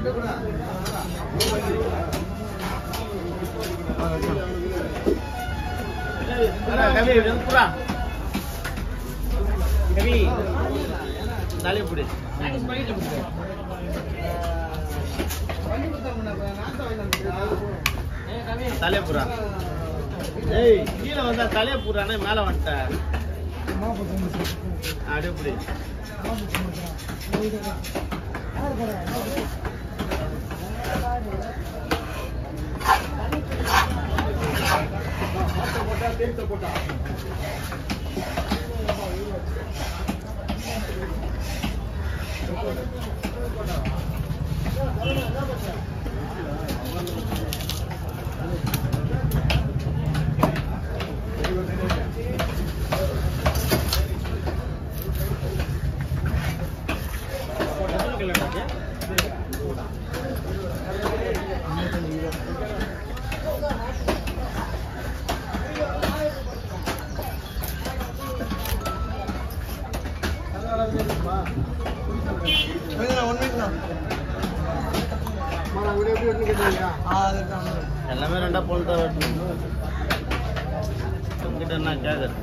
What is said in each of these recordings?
கவி புறா கவி தலையை பிடி தலையை புறா ஏய் கீழே வந்தா தலையை புறானே மேல வந்துட்டேன் அப்படியே பிடி எல்லாமே ரெண்டா போல் தான் வெட்டணும் உங்ககிட்ட என்ன கேக்குறது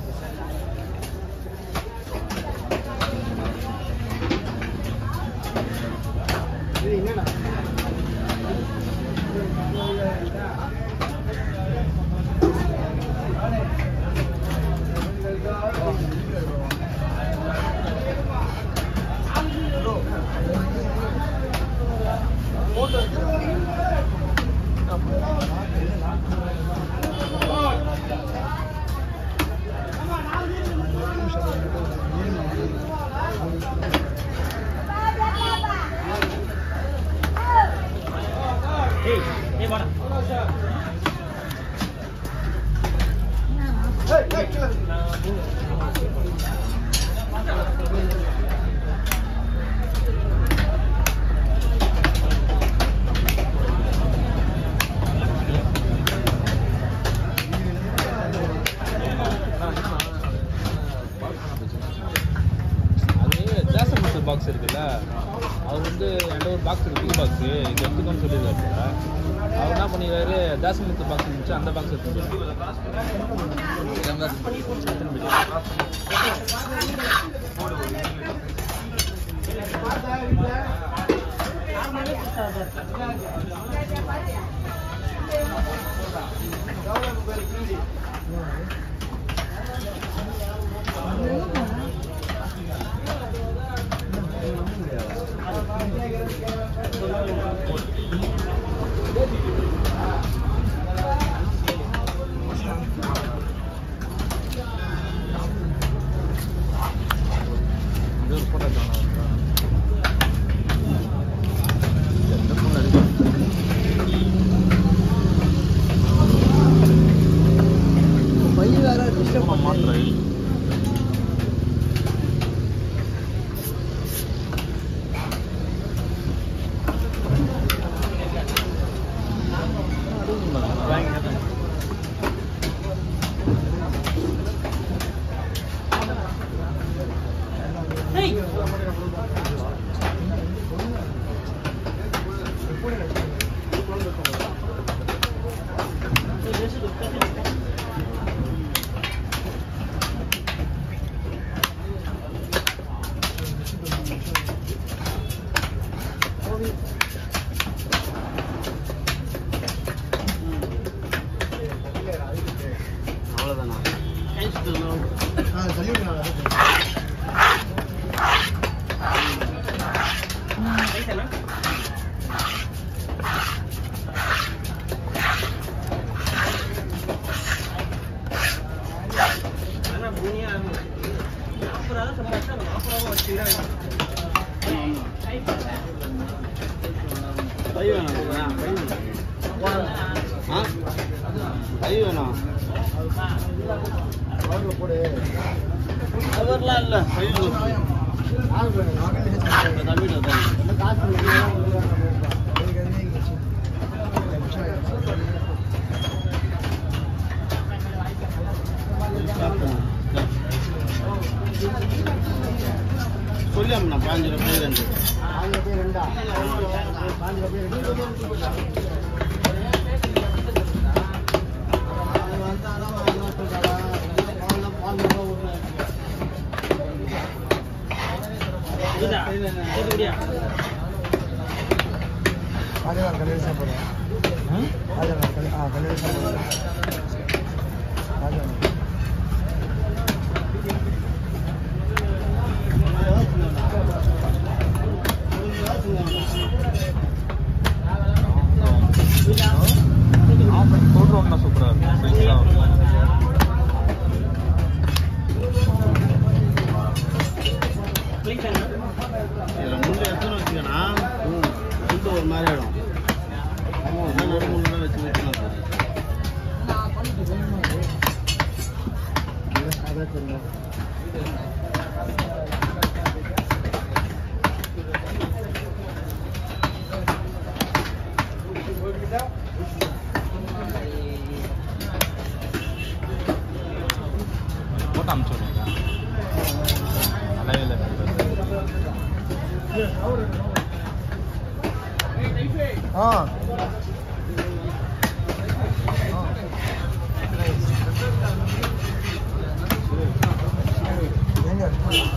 ஏய் ஏய் வாடா அது ஜாசன் மிஸ்டர் பாக்ஸ் இருக்குல்ல அவர் வந்து என்கிட்ட ஒரு பாக்ஸ் இருக்கு பிக் பாக்ஸ் இது எடுத்துக்கோன்னு சொல்லியிருக்காரு போல. அவர் என்ன பண்ணிடுறாரு தாசன் மிஸ்டர் பாக்ஸ் இருந்துச்சு அந்த பாக்ஸ் எடுத்து இது ஒரு போட்டோ மாத்திரை அவ்வளோதானா கை வேணும் ஆ கை வேணும் கவர்லாம் இல்லை கை தம்பிட்ட தான் சொல்லி அம்மண்ணா பாஞ்சு ரூபாய் ரெண்டு இதுதா, இது முடியா? ராஜகார் கல்யாணம் சாப்பிடுறேன் ம்? ராஜகார் கல்யாணம் ஆ கல்யாணம் சாப்பிடுறேன் ராஜகார் ஆஃப் பண்ணி பவுடர் வாங்கினா சூப்பராக இருக்கும் ஃப்ரெஷ்ஷாக இருக்கும் இதுல முள்ளு எத்தனை வச்சுக்கனா முள்ளு ஒரு மாதிரி ஆயிடும் எல்லாம் நடு முள்ளு தான் வச்சு வைக்கணும் அதான் தெரியும் போட்டு அமுச்சு விடுங்க நல்லாவே இல்லை ஆ எங்க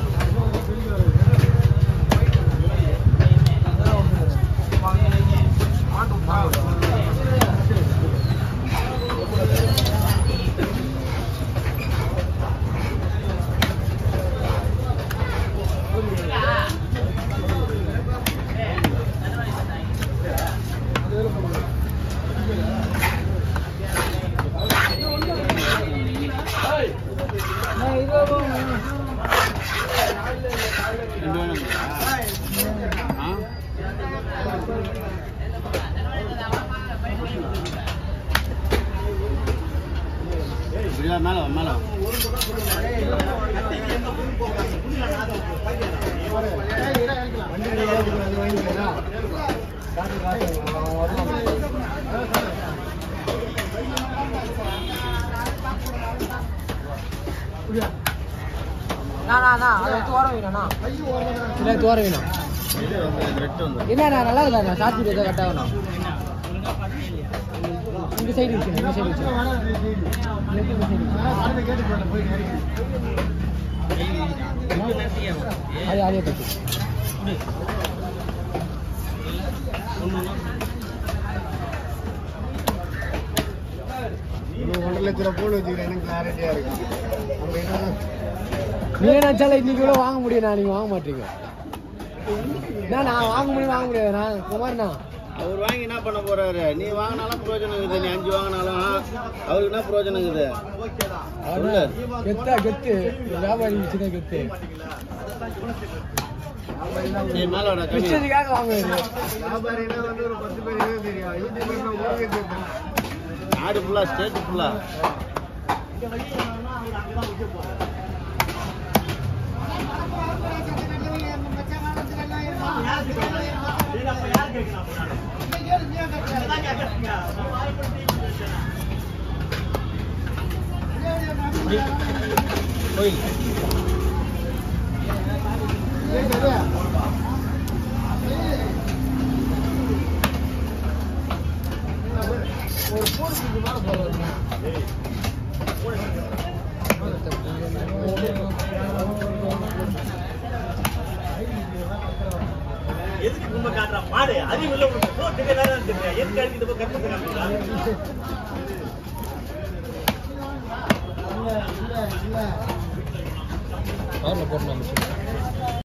ரெண்டு வேணுங்களா? ஆ? இப்படியா மேல வா, மேல வா. வண்டி அது வாங்கிக்கிறேன் காசு காசு அவன் வருவான் இல்லை தோற வேணும் இது வந்து ரெட்டு வந்து என்னண்ணா நல்லா இருக்கா சாப்பிட்டு ஏதோ கரெக்டாக வேணும் இந்த சைடு வச்சு இந்த சைடு வச்சு அது அதே பற்றி ஒன்றரை லட்ச ரூபா போல் வச்சுக்கிறேன் எனக்கு கிளாரிட்டியாக இருக்கும் அங்கே என்ன நீங்க நினைச்சால இன்னைக்கு கூட வாங்க முடியும் நான் நீங்க வாங்க மாட்டீங்க நான் நான் வாங்க முடியும் வாங்க முடியாது நான் குமார்ண்ணா அவர் வாங்கி என்ன பண்ண போறாரு நீ வாங்கினாலும் பிரயோஜனம் இருக்குது நீ அஞ்சு வாங்கினாலும் அவருக்கு என்ன பிரயோஜனம் இருக்குது அதான் கெத்தா கெத்து வியாபாரி வச்சுதான் கெத்து நீ மேல வாடா கம்மி பிஸ்னஸுக்காக வாங்குவாரு வியாபாரினா வந்து ஒரு பத்து பேருக்கு தெரியும் யூடியூப்ல நாடு ஃபுல்லா ஸ்டேட் ஃபுல்லா கோயில் ஒரு போனுக்கு மேல போறாரு எதுக்கு கும்ப காட்டுறான் மாடு அறிவு இல்ல உனக்கு போட்டுக்க நேரம் தெரியும் எதுக்கு அடிக்கிட்டு போய் கற்பத்தை காட்டுறா கவரில் போட்டு அமுச்சு